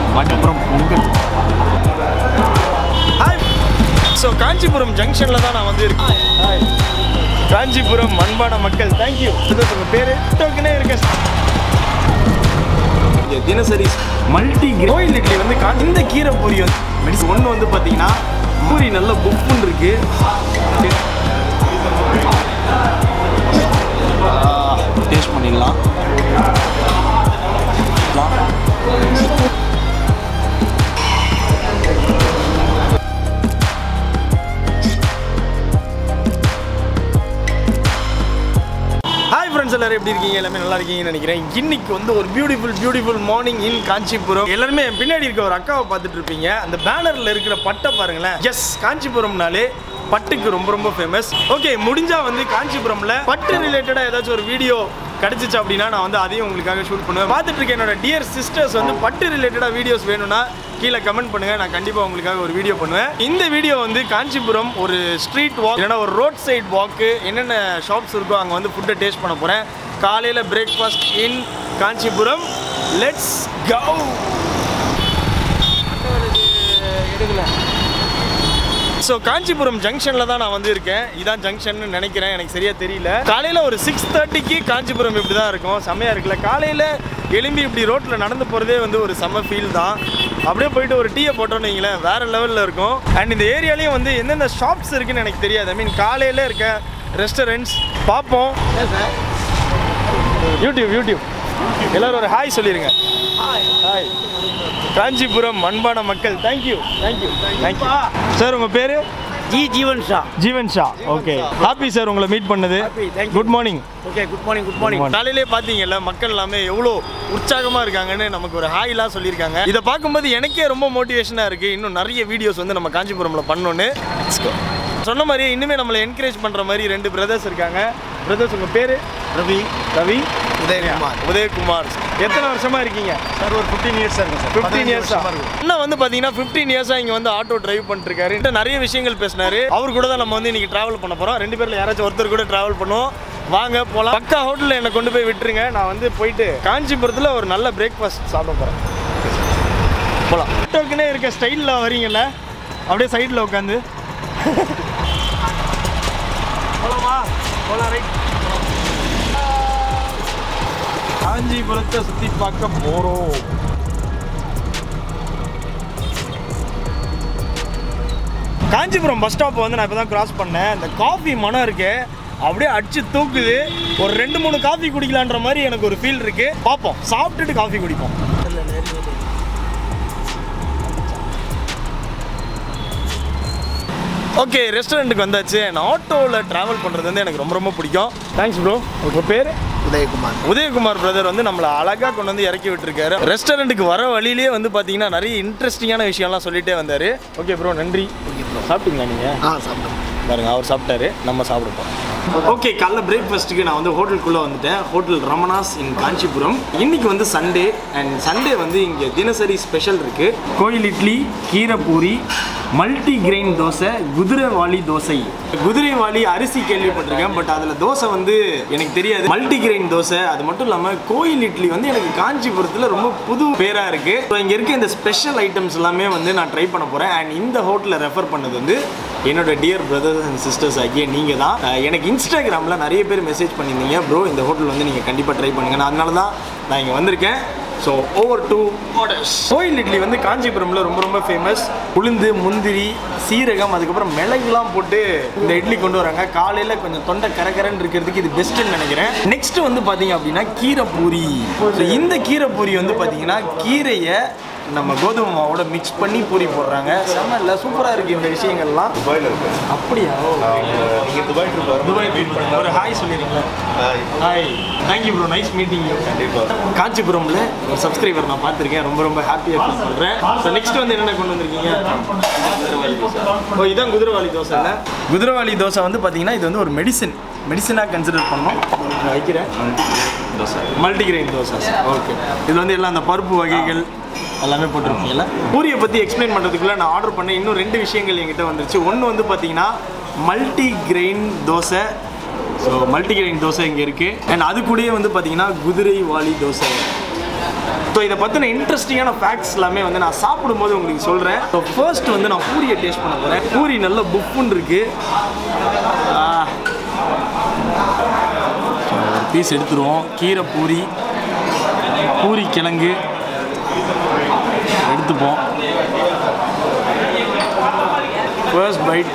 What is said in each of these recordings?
அப்புறம் Pongal hi so Kanchipuram ஜங்ஷனில் தான் நான் வந்து இருக்கேன் ஹாய் காஞ்சிபுரம் அன்பான மக்கள் தேங்க்யூ இது உங்கள் பேர் டோக்கனே இருக்கேன் இங்க தினசரி மல்டி கோயில் இட்லி வந்து கா- இந்த கீரை பூரி வந்து மெடிசன் ஒன்று வந்து பார்த்தீங்கன்னா பூரி நல்ல புப்புன்னு இருக்கு டேஸ்ட் பண்ணிடலாம் ஹாய் ஃப்ரெண்ட்ஸ் எல்லாரும் எப்படி இருக்கீங்க எல்லாமே நல்லா இருக்கீங்கன்னு நினைக்கிறேன் இன்னைக்கு வந்து ஒரு beautiful beautiful morning in Kanchipuram எல்லாருமே என் பின்னாடி இருக்க ஒரு அக்காவை பார்த்துட்டு இருப்பீங்க அந்த பேனர்ல இருக்கிற பட்டை பாருங்களேன் எஸ் காஞ்சிபுரம்னாலே பட்டுக்கு ரொம்ப ரொம்ப ஃபேமஸ் ஓகே முடிஞ்சா வந்து காஞ்சிபுரம்ல பட்டு ரிலேட்டடா ஏதாச்சும் ஒரு வீடியோ கிடைச்சிச்சு அப்படின்னா நான் வந்து அதையும் உங்களுக்காக ஷூட் பண்ணுவேன் பார்த்துட்டு இருக்க என்னோட டியர் சிஸ்டர்ஸ் வந்து பட்டு ரிலேட்டடாக வீடியோஸ் வேணும்னா கீழே கமெண்ட் பண்ணுங்க நான் கண்டிப்பாக உங்களுக்காக ஒரு வீடியோ பண்ணுவேன் இந்த வீடியோ வந்து காஞ்சிபுரம் ஒரு ஸ்ட்ரீட் வாக் இல்லைன்னா ஒரு ரோட் சைட் வாக்கு என்னென்ன ஷாப்ஸ் இருக்கோ அங்கே வந்து ஃபுட்டை டேஸ்ட் பண்ண போகிறேன் காலையில் breakfast in Kanchipuram let's go so Kanchipuram ஜங்ஷனில் தான் நான் வந்து இருக்கேன் இதான் ஜங்ஷன் நினைக்கிறேன் எனக்கு சரியா தெரியல காலையில் ஒரு சிக்ஸ் தேர்ட்டிக்கு காஞ்சிபுரம் இப்படி தான் இருக்கும் செம்மையாக இருக்குல்ல காலையில் எலும்பி இப்படி ரோட்டில் நடந்து போகிறதே வந்து ஒரு செம்ம ஃபீல் தான் அப்படியே போயிட்டு ஒரு டீயை போட்டோன்னு வைங்களேன் வேறு லெவலில் இருக்கும் அண்ட் இந்த ஏரியாலையும் வந்து எந்தெந்த ஷாப்ஸ் இருக்குன்னு எனக்கு தெரியாது ஐ மீன் காலையில் இருக்க ரெஸ்டாரண்ட்ஸ் பார்ப்போம் யூடியூப் யூடியூப் எல்லாரும் ஒரு ஹாய் சொல்லிடுங்க ஹாய் காஞ்சிபுரம் அன்பான மக்கள் தேங்க்யூ தேங்க்யூ தேங்க்யூ சார் உங்கள் பேர் G Jeevan Shah Jeevan Shah okay happy sir உங்களை மீட் பண்ணது Happy, thank you. Good morning okay good morning good morning காலையிலே பார்த்தீங்கல்ல மக்கள் எல்லாமே எவ்வளோ உற்சாகமாக இருக்காங்கன்னு நமக்கு ஒரு ஹாய்லாம் சொல்லியிருக்காங்க இதை பார்க்கும்போது எனக்கே ரொம்ப மோட்டிவேஷனாக இருக்குது இன்னும் நிறைய வீடியோஸ் வந்து நம்ம காஞ்சிபுரமில் பண்ணோன்னு சொன்ன மாதிரியே இன்னுமே நம்மளை என்கரேஜ் பண்ணுற மாதிரி ரெண்டு பிரதர்ஸ் இருக்காங்க பிரதர்ஸ் உங்கள் பேர் ரவி ரவி உதயகுமார் உதயகுமார் எத்தனை வருஷமா இருக்கீங்க சார் ஒரு ஃபிஃப்டீன் இயர்ஸ் இருக்கு சார் ஃபிஃப்டீன் இயர்ஸா அண்ணன் வந்து பார்த்தீங்கன்னா ஃபிஃப்டீன் இயர்ஸாக இங்கே வந்து ஆட்டோ டிரைவ் பண்ணிட்டு இருக்காரு என்கிட்ட நிறைய விஷயங்கள் பேசினாரு அவர் கூட தான் நம்ம வந்து இன்னைக்கு டிராவல் பண்ண போகிறோம் ரெண்டு பேரில் யாராச்சும் ஒருத்தர் கூட டிராவல் பண்ணுவோம் வாங்க போகலாம் பக்கா ஹோட்டலில் என்னை கொண்டு போய் விட்டுருங்க நான் வந்து போயிட்டு காஞ்சிபுரத்தில் ஒரு நல்ல பிரேக்ஃபாஸ்ட் சாப்பிட போகிறேன் போகலாம் ஆட்டோக்குன்னே இருக்க ஸ்டைலில் வரீங்கல்ல அப்படியே சைடில் உட்காந்து போலாமா போலாம் ரைட் காஞ்சிபுரத்தை சுற்றி பார்க்க போகிறோம் காஞ்சிபுரம் பஸ் ஸ்டாப் வந்து நான் இப்போ தான் கிராஸ் பண்ணேன் இந்த காஃபி மனம் இருக்கு அப்படியே அடிச்சு தூக்குது ஒரு ரெண்டு மூணு காஃபி குடிக்கலான்ற மாதிரி எனக்கு ஒரு ஃபீல் இருக்கு பார்ப்போம் சாப்பிட்டுட்டு காஃபி குடிப்போம் ஓகே ரெஸ்டாரண்ட்டுக்கு வந்தாச்சு நான் ஆட்டோவில் ட்ராவல் பண்ணுறது வந்து எனக்கு ரொம்ப ரொம்ப பிடிக்கும் தேங்க்ஸ் ப்ரோ உங்கள் பேர் உதயகுமார் உதயகுமார் பிரதர் வந்து நம்மளை அழகாக கொண்டு வந்து இறக்கி விட்டுருக்காரு ரெஸ்டாரண்ட்டுக்கு வர வழியிலேயே வந்து பார்த்தீங்கன்னா நிறைய இன்ட்ரெஸ்டிங்கான விஷயம்லாம் சொல்லிட்டே வந்தார் ஓகே ப்ரோ நன்றி சாப்பிட்டீங்களா நீங்கள் ஆ சாப்பிட்டோம் பாருங்க அவர் சாப்பிட்டாரு நம்ம சாப்பிட போறோம் ஓகே காலைல பிரேக்ஃபாஸ்ட்டுக்கு நான் வந்து ஹோட்டலுக்குள்ளே வந்துட்டேன் ஹோட்டல் ரமணாஸ் இன் காஞ்சிபுரம் இன்னைக்கு வந்து சண்டே அண்ட் சண்டே வந்து இங்கே தினசரி ஸ்பெஷல் இருக்கு கோயில் இட்லி கீரை பூரி மல்டி கிரெயின் தோசை குதிரைவாளி தோசை குதிரைவாளி அரிசி கேள்விப்பட்டிருக்கேன் பட் அதில் தோசை வந்து எனக்கு தெரியாது மல்டி கிரெயின் தோசை அது மட்டும் இல்லாமல் கோயில் இட்லி வந்து எனக்கு காஞ்சிபுரத்தில் ரொம்ப புது பேராக இருக்குது ஸோ இங்கே இருக்க இந்த ஸ்பெஷல் ஐட்டம்ஸ் எல்லாமே வந்து நான் ட்ரை பண்ண போகிறேன் அண்ட் இந்த ஹோட்டலில் ரெஃபர் பண்ணது வந்து என்னோட டியர் பிரதர்ஸ் அண்ட் சிஸ்டர்ஸ் ஆகிய நீங்கள் தான் அஹ் எனக்கு இன்ஸ்டாகிராமில் நிறைய பேர் மெசேஜ் பண்ணியிருந்தீங்க ப்ரோ இந்த ஹோட்டல் வந்து நீங்கள் கண்டிப்பாக ட்ரை பண்ணுங்க நான் அதனால தான் நான் இங்கே வந்திருக்கேன் ஸோ ஓவர் டூ ஆர்டர்ஸ் கோயில் இட்லி வந்து காஞ்சிபுரமில் ரொம்ப ரொம்ப ஃபேமஸ் உளுந்து முந்திரி சீரகம் அதுக்கப்புறம் மிளகுலாம் போட்டு இந்த இட்லி கொண்டு வராங்க காலையில் கொஞ்சம் தொண்டை கரகரன்னு இருக்கிறதுக்கு இது பெஸ்ட்டுன்னு நினைக்கிறேன் நெக்ஸ்ட் வந்து பார்த்தீங்க அப்படின்னா கீரை பூரி So, இந்த கீரை பூரி வந்து பார்த்தீங்கன்னா கீரையை நம்ம கோதுமை மாவோட மிக்ஸ் பண்ணி பூரி போடுறாங்க செம்ம இல்லை சூப்பராக இருக்குது இந்த விஷயங்கள்லாம் துபாயில் இருக்கு அப்படியா நீங்கள் துபாய் ட்ரிப் வரும் துபாய் மீட் பண்ணுங்க ஒரு ஹாய் சொல்லிடுங்களேன் hi thank you bro nice meeting you கண்டிப்பாக காஞ்சிபுரம்ல ஒரு சப்ஸ்கிரைபர் நான் பார்த்துருக்கேன் ரொம்ப ரொம்ப ஹாப்பியாக ஃபீல் பண்ணுறேன் ஸோ நெக்ஸ்ட் வந்து என்னென்ன கொண்டு வந்திருக்கீங்க ஓ இதான் குதிரவாளி தோசை இல்லை குதிரவாளி தோசை வந்து பார்த்தீங்கன்னா இது வந்து ஒரு மெடிசன் மெடிசனாக கன்சிடர் பண்ணோம் நான் வைக்கிறேன் தோசை மல்டிகிரெயின் தோசை ஓகே இது வந்து எல்லாம் அந்த பருப்பு வகைகள் எல்லாமே போட்டிருக்கீங்கல்ல பூரியை பற்றி எக்ஸ்பிளைன் பண்ணுறதுக்குள்ள நான் ஆர்டர் பண்ண இன்னும் ரெண்டு விஷயங்கள் என்கிட்ட வந்துருச்சு ஒன்று வந்து பார்த்தீங்கன்னா multi grain dosa so multigrain dosa இங்கே இருக்குது அண்ட் அது கூடயே வந்து பார்த்தீங்கன்னா குதிரை வாளி தோசை ஸோ ஸோ இதை பற்றின இன்ட்ரெஸ்டிங்கான ஃபேக்ட்ஸ் எல்லாமே வந்து நான் சாப்பிடும்போது உங்களுக்கு சொல்கிறேன் ஸோ ஃபர்ஸ்ட் வந்து நான் பூரியை டேஸ்ட் பண்ண போகிறேன் பூரி நல்ல புப்புன்னு இருக்கு ஆ. So, ஒரு பீஸ் எடுத்துருவோம் கீரை பூரி பூரி கிழங்கு எடுத்துப்போம் ஃபர்ஸ்ட் பைட்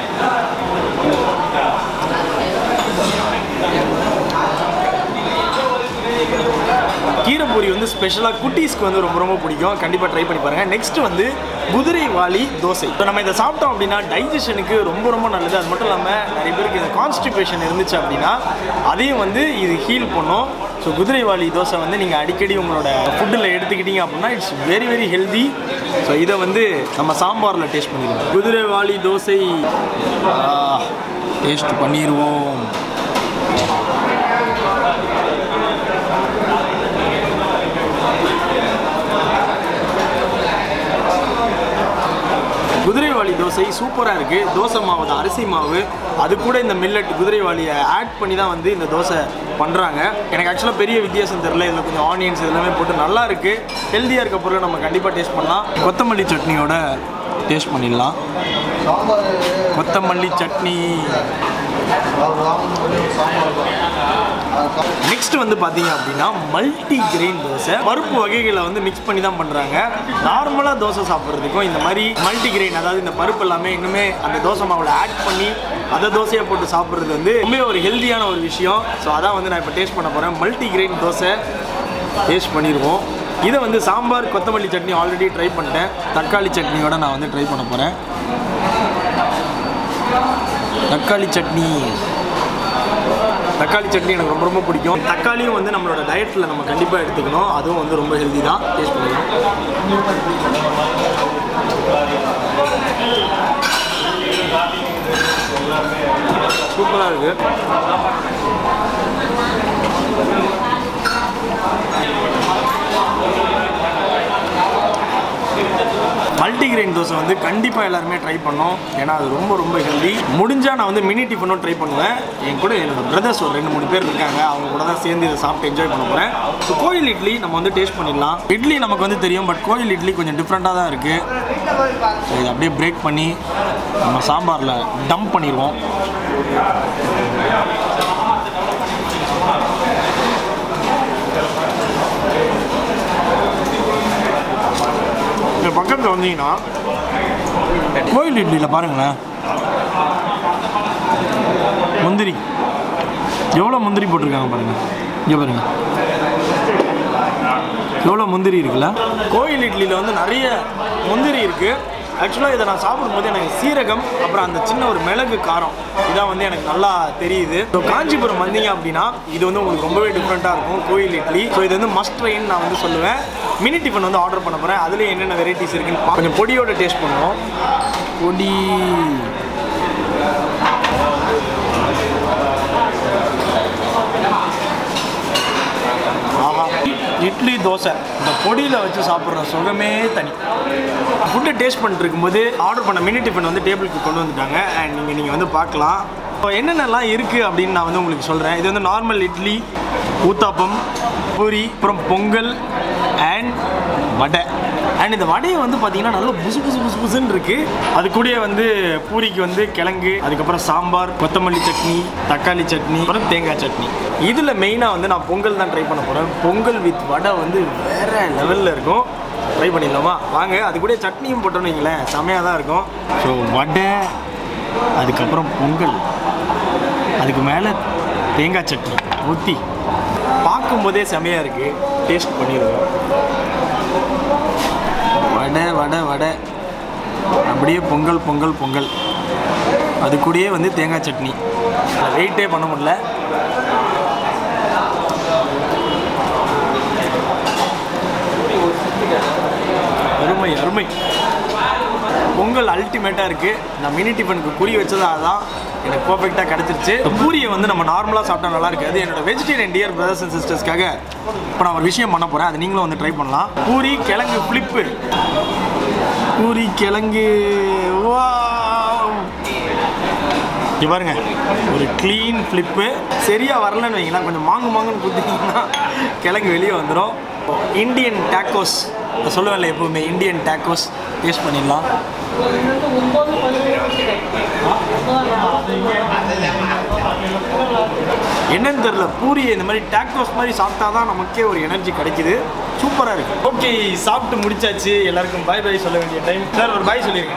கீரை பூரி வந்து ஸ்பெஷலாக குட்டீஸ்க்கு வந்து ரொம்ப ரொம்ப பிடிக்கும் கண்டிப்பாக ட்ரை பண்ணி பாருங்கள் நெக்ஸ்ட் வந்து குதிரை வாளி தோசை இப்போ நம்ம இதை சாப்பிட்டோம் அப்படின்னா டைஜஷனுக்கு ரொம்ப ரொம்ப நல்லது அது மட்டும் இல்லாமல் நிறைய பேருக்கு இந்த கான்ஸ்டிபேஷன் இருந்துச்சு அப்படின்னா அதையும் வந்து இது ஹீல் பண்ணும் ஸோ குதிரை வாளி தோசை வந்து நீங்கள் அடிக்கடி உங்களோட ஃபுட்டில் எடுத்துக்கிட்டீங்க அப்படின்னா it's very very healthy so இதை வந்து நம்ம சாம்பாரில் டேஸ்ட் பண்ணிடுவோம் குதிரை வாளி தோசை டேஸ்ட் பண்ணிடுவோம் குதிரைவாளி தோசை சூப்பராக இருக்குது தோசை மாவு தான் அரிசி மாவு அது கூட இந்த மில்லட் குதிரைவாளியை ஆட் பண்ணி தான் வந்து இந்த தோசை பண்ணுறாங்க எனக்கு ஆக்சுவலாக பெரிய வித்தியாசம் தெரில இதில் கொஞ்சம் ஆனியன்ஸ் எல்லாமே போட்டு நல்லா இருக்குது ஹெல்த்தியாக இருக்க பொருளை நம்ம கண்டிப்பாக டேஸ்ட் பண்ணலாம் கொத்தமல்லி சட்னியோட டேஸ்ட் பண்ணிடலாம் கொத்தமல்லி சட்னி நெக்ஸ்ட் வந்து பார்த்தீங்க அப்படின்னா மல்டி கிரெயின் தோசை பருப்பு வகைகளை வந்து மிக்ஸ் பண்ணி தான் பண்ணுறாங்க நார்மலாக தோசை சாப்பிட்றதுக்கும் இந்த மாதிரி மல்டி கிரெயின் அதாவது இந்த பருப்பு எல்லாமே இன்னுமே அந்த தோசை மாவில் ஆட் பண்ணி அதை தோசையை போட்டு சாப்பிட்றது வந்து ரொம்ப ஒரு ஹெல்த்தியான ஒரு விஷயம் ஸோ அதான் வந்து நான் இப்போ டேஸ்ட் பண்ண போகிறேன் மல்டி கிரெயின் தோசை டேஸ்ட் பண்ணிடுவோம் இதை வந்து சாம்பார் கொத்தமல்லி சட்னி ஆல்ரெடி ட்ரை பண்ணிட்டேன் தக்காளி சட்னியோட நான் வந்து ட்ரை பண்ண போகிறேன் தக்காளி சட்னி தக்காளி சட்னி எனக்கு ரொம்ப ரொம்ப பிடிக்கும் தக்காளியும் வந்து நம்மளோட டயட்டில் நம்ம கண்டிப்பாக எடுத்துக்கணும் அதுவும் வந்து ரொம்ப ஹெல்தி தான் டேஸ்ட் பண்ணிக்கலாம் சூப்பராக இருக்குது மல்டிகிரெயின் தோசை வந்து கண்டிப்பாக எல்லாருமே ட்ரை பண்ணோம் ஏன்னா அது ரொம்ப ரொம்ப ஹெல்தி முடிஞ்சால் நான் வந்து மினி டிஃபனும் ட்ரை பண்ணுவேன் என் கூட என்னோட பிரதர்ஸ் ஒரு ரெண்டு மூணு பேர் இருக்காங்க அவங்க கூட தான் சேர்ந்து இதை சாப்பிட்டு என்ஜாய் பண்ண போகிறேன் ஸோ கோயில் இட்லி நம்ம வந்து டேஸ்ட் பண்ணிடலாம் இட்லி நமக்கு வந்து தெரியும் பட் கோயில் இட்லி கொஞ்சம் டிஃப்ரெண்ட்டாக தான் இருக்குது ஸோ இதை அப்படியே பிரேக் பண்ணி நம்ம சாம்பாரில் டம்ப் பண்ணிடுவோம் இந்த பக்கத்தில் வந்தீங்கன்னா கோயில் இட்லியில் பாருங்களேன் முந்திரி எவ்வளோ முந்திரி போட்டிருக்காங்க பாருங்கள் இங்கே பாருங்க எவ்வளோ முந்திரி இருக்குல்ல கோயில் இட்லியில் வந்து நிறைய முந்திரி இருக்குது ஆக்சுவலாக இதை நான் சாப்பிடும்போது எனக்கு சீரகம் அப்புறம் அந்த சின்ன ஒரு மிளகு காரம் இதான் வந்து எனக்கு நல்லா தெரியுது ஸோ காஞ்சிபுரம் வந்தீங்க அப்படின்னா இது வந்து உங்களுக்கு ரொம்பவே டிஃப்ரெண்ட்டாக இருக்கும் கோயில் இட்லி ஸோ இது வந்து மஸ்ட் ட்ரைன்னு நான் வந்து சொல்லுவேன் மினி டிஃபன் வந்து ஆர்டர் பண்ண போகிறேன் அதுலேயும் என்னென்ன வெரைட்டிஸ் இருக்குன்னு பா- கொஞ்சம் பொடியோட டேஸ்ட் பண்ணுவோம் பொடி ஆஹா இட்லி தோசை இந்த பொடியில் வச்சு சாப்பிட்ற சுகமே தனி ஃபுட்டை டேஸ்ட் பண்ணிட்டு இருக்கும்போது ஆர்டர் பண்ண மினி டிஃபன் வந்து டேபிளுக்கு கொண்டு வந்துட்டாங்க அண்ட் நீங்கள் நீங்கள் வந்து பார்க்கலாம் இப்போ என்னென்னலாம் இருக்குது அப்படின்னு நான் வந்து உங்களுக்கு சொல்கிறேன் இது வந்து நார்மல் இட்லி ஊத்தாப்பம் பூரி அப்புறம் பொங்கல் அண்ட் வடை அண்ட் இந்த வடையை வந்து பார்த்தீங்கன்னா நல்லா புசு புசு புசு புசுன்னு இருக்குது அது கூடயே வந்து பூரிக்கு வந்து கிழங்கு அதுக்கப்புறம் சாம்பார் கொத்தமல்லி சட்னி தக்காளி சட்னி அப்புறம் தேங்காய் சட்னி இதில் மெயினாக வந்து நான் பொங்கல் தான் ட்ரை பண்ண போகிறேன் பொங்கல் வித் வடை வந்து வேற லெவலில் இருக்கும் ட்ரை பண்ணிடலாமா வாங்க அது கூட சட்னியும் போட்டோன்னு வைங்களேன் செமையாக தான் இருக்கும் ஸோ வடை அதுக்கப்புறம் பொங்கல் அதுக்கு மேலே தேங்காய் சட்னி ஊற்றி பார்க்கும்போதே செமையாக இருக்குது டேஸ்ட் பண்ணிடுவோம் வடை வடை வடை அப்படியே பொங்கல் பொங்கல் பொங்கல் அது கூடயே வந்து தேங்காய் சட்னி வெயிட்டே பண்ண முடியல அருமை அருமை பொங்கல் அல்டிமேட்டாக இருக்குது நான் மினி டிஃபனுக்கு குறி வச்சது அதான் எனக்கு பர்ஃபெக்டாக கிடச்சிருச்சு பூரியை வந்து நம்ம நார்மலாக சாப்பிட்டா நல்லா இருக்காது என்னோட வெஜிடேரியன் டியர் பிரதர்ஸ் அண்ட் சிஸ்டர்ஸ்க்காக இப்போ நான் ஒரு விஷயம் பண்ண போகிறேன் அதை நீங்களும் வந்து ட்ரை பண்ணலாம் பூரி கிழங்கு ஃப்ளிப்பு பூரி கிழங்கு வாவ். இங்க பாருங்க ஒரு க்ளீன் ஃப்ளிப்பு சரியாக வரலன்னு வைங்களேன் கொஞ்சம் மாங்கு மாங்குன்னு கொடுத்தீங்கன்னா கிழங்கு வெளியே வந்துடும் இந்தியன் டேக்கோஸ் சொல்லுவேன்ல எப்பவுமே இந்தியன் டேக்கோஸ் டேஸ்ட் பண்ணிடலாம் என்னன்னு தெரியல பூரி இந்த மாதிரி டேக்கோஸ் மாதிரி சாப்பிட்டா தான் நமக்கே ஒரு எனர்ஜி கிடைக்குது சூப்பராக இருக்கு ஓகே சாப்பிட்டு முடிச்சாச்சு எல்லாருக்கும் பாய் பாய் சொல்ல வேண்டிய டைம் சார் ஒரு பாய் சொல்லியிருக்கேன்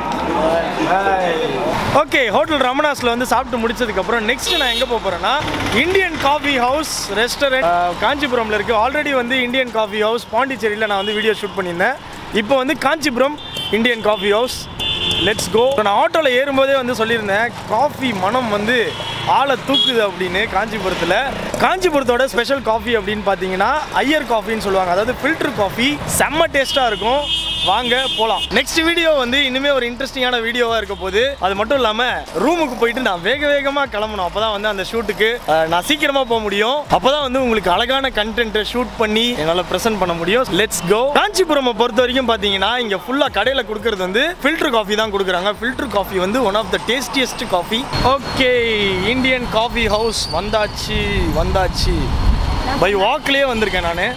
ஓகே ஹோட்டல் ரமணாஸில் வந்து சாப்பிட்டு முடிச்சதுக்கப்புறம் நெக்ஸ்ட் நான் எங்கே போக போகிறேன்னா இந்தியன் காஃபி ஹவுஸ் ரெஸ்டாரண்ட் காஞ்சிபுரமில் இருக்குது ஆல்ரெடி வந்து இந்தியன் காஃபி ஹவுஸ் பாண்டிச்சேரியில் நான் வந்து வீடியோ ஷூட் பண்ணியிருந்தேன் இப்போ வந்து Kanchipuram Indian coffee house let's go நான் ஆட்டோவில் ஏறும்போதே வந்து சொல்லியிருந்தேன் காஃபி மனம் வந்து ஆளை தூக்குது அப்படின்னு காஞ்சிபுரத்தில் காஞ்சிபுரத்தோட ஸ்பெஷல் காஃபி அப்படின்னு பார்த்தீங்கன்னா ஐயர் காஃபின்னு சொல்லுவாங்க அதாவது ஃபில்டர் காஃபி செம்ம டேஸ்ட்டாக இருக்கும் வாங்க போகலாம் நெக்ஸ்ட் வீடியோ வந்து இனிமே ஒரு இன்ட்ரெஸ்டிங்கான வீடியோவாக இருக்க போகுது அது மட்டும் இல்லாமல் ரூமுக்கு போயிட்டு நான் வேக வேகமாக கிளம்பணும் அப்போ தான் வந்து அந்த ஷூட்டுக்கு நான் சீக்கிரமாக போக முடியும் அப்போ தான் வந்து உங்களுக்கு அழகான கண்டென்ட்டை ஷூட் பண்ணி என்னால் ப்ரெசென்ட் பண்ண முடியும் லெட்ஸ் கோ காஞ்சிபுரம் பொறுத்த வரைக்கும் பார்த்தீங்கன்னா இங்கே ஃபுல்லாக கடையில் கொடுக்கறது வந்து ஃபில்டர் காஃபி தான் கொடுக்குறாங்க ஃபில்டர் காஃபி வந்து one of the tastiest coffee okay Indian coffee house வந்தாச்சு வந்தாச்சு பை வாக்லேயே வந்திருக்கேன் நான்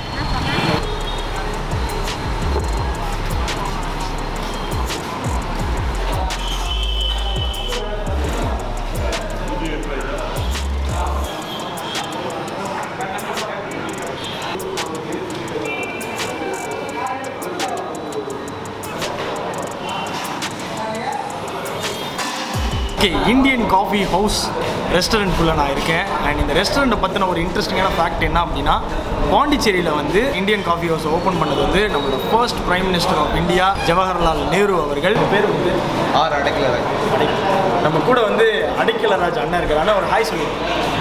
ஓகே இந்தியன் காஃபி ஹவுஸ் ரெஸ்டாரண்ட்குள்ளே நான் இருக்கேன் அண்ட் இந்த ரெஸ்டாரண்ட்டை பற்றின ஒரு இன்ட்ரெஸ்டிங்கான ஃபேக்ட் என்ன அப்படின்னா பாண்டிச்சேரியில் வந்து இந்தியன் காஃபி ஹவுஸ் ஓப்பன் பண்ணது வந்து நம்மளோட first prime minister of India Jawaharlal Nehru அவர்கள் பேர் வந்து ஆறு அடைக்கல அடை நம்ம கூட வந்து அடைக்கலராஜ் அண்ணன் இருக்கார் ஆனால் ஒரு ஹாய் சொல்லி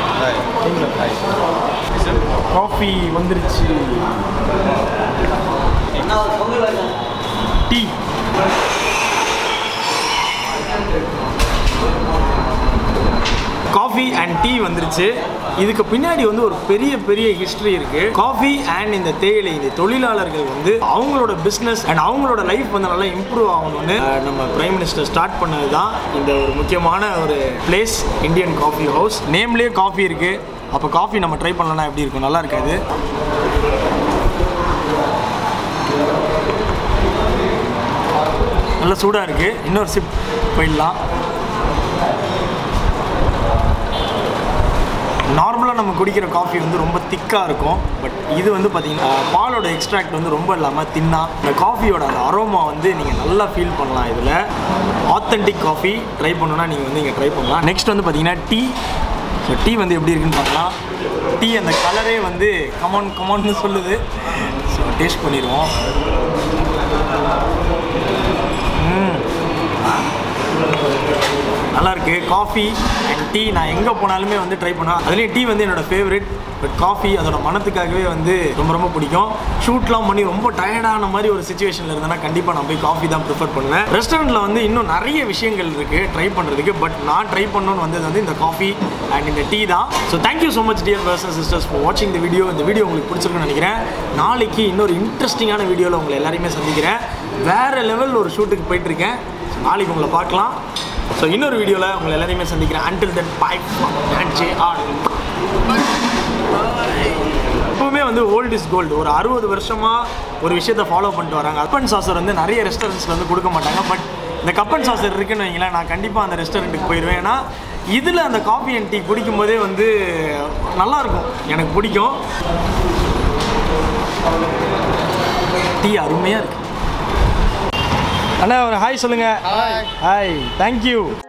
காஃபி வந்துருச்சு டீ காஃபி அண்ட் டீ வந்துருச்சு இதுக்கு பின்னாடி வந்து ஒரு பெரிய பெரிய ஹிஸ்ட்ரி இருக்கு காஃபி அண்ட் இந்த தேயிலை இந்த தொழிலாளர்கள் வந்து அவங்களோட பிஸ்னஸ் அண்ட் அவங்களோட லைஃப் வந்து நல்லா இம்ப்ரூவ் ஆகணும்னு அஹ், நம்ம பிரைம் மினிஸ்டர் ஸ்டார்ட் பண்ணது தான் இந்த ஒரு முக்கியமான ஒரு பிளேஸ் இந்தியன் காஃபி ஹவுஸ் நேம்லேயே காஃபி இருக்கு அப்போ காஃபி நம்ம ட்ரை பண்ணலன்னா எப்படி இருக்கும் நல்லா இருக்காது நல்லா சூடாக இருக்குது இன்னொரு சிப் போயிடலாம் நார்மலாக நம்ம குடிக்கிற காஃபி வந்து ரொம்ப திக்காக இருக்கும் பட் இது வந்து பார்த்தீங்கன்னா பாலோட எக்ஸ்ட்ராக்ட் வந்து ரொம்ப இல்லாமல் தின்னா இந்த காஃபியோட அந்த அரோமா வந்து நீங்கள் நல்லா ஃபீல் பண்ணலாம் இதில் ஆத்தென்டிக் காஃபி ட்ரை பண்ணணும்னா நீங்கள் வந்து இங்கே ட்ரை பண்ணலாம் நெக்ஸ்ட் வந்து பார்த்தீங்கன்னா டீ ஸோ டீ வந்து எப்படி இருக்குன்னு பார்க்கலாம் டீ அந்த கலரே வந்து கமான் கமான்னு சொல்லுது ஸோ டேஸ்ட் பண்ணிடுவோம் ம் நல்லா இருக்கு காஃபி அண்ட் டீ நான் எங்கே போனாலுமே வந்து ட்ரை பண்ணேன் அதுலேயும் டீ வந்து என்னோட ஃபேவரட் பட் காஃபி அதோட மனத்துக்காகவே வந்து ரொம்ப ரொம்ப பிடிக்கும் ஷூட்லாம் பண்ணி ரொம்ப டயர்டான மாதிரி ஒரு சுச்சுவேஷனில் இருந்தேன்னா கண்டிப்பாக நான் போய் காஃபி தான் ப்ரிஃபர் பண்ணுவேன் ரெஸ்டாரண்ட்டில் வந்து இன்னும் நிறைய விஷயங்கள் இருக்குது ட்ரை பண்ணுறதுக்கு பட் நான் ட்ரை பண்ணணும்னு வந்தது வந்து இந்த காஃபி அண்ட் இந்த டீ தான் so thank you so much dear person sisters for வாட்சிங் இந்த வீடியோ இந்த வீடியோ உங்களுக்கு பிடிச்சிருக்குன்னு நினைக்கிறேன் நாளைக்கு இன்னொரு இன்ட்ரெஸ்டிங்கான வீடியோவில் உங்களை எல்லாரையுமே சந்திக்கிறேன் வேறு லெவல் ஒரு ஷூட்டுக்கு போயிட்டுருக்கேன் ஸோ நாளைக்கு உங்களை பார்க்கலாம் ஸோ இன்னொரு வீடியோவில் உங்களை எல்லாரையுமே சந்திக்கிறேன் until then bye J R எப்பவுமே வந்து ஓல்ட் இஸ் கோல்டு ஒரு அறுபது வருஷமாக ஒரு விஷயத்தை ஃபாலோ பண்ணிட்டு வராங்க கப்பன் சாசர் வந்து நிறைய ரெஸ்டாரண்ட்ஸில் வந்து கொடுக்க மாட்டாங்க பட் இந்த கப்பன் சாசர் இருக்குன்னு வைங்களேன் நான் கண்டிப்பாக அந்த ரெஸ்டாரண்ட்டுக்கு போயிடுவேன் ஏன்னா இதில் அந்த காஃபி அண்ட் டீ குடிக்கும்போதே வந்து நல்லா இருக்கும் எனக்கு பிடிக்கும் டீ அருமையாக இருக்கு அண்ணா ஒரு ஹாய் சொல்லுங்கள் ஹாய் தேங்க்யூ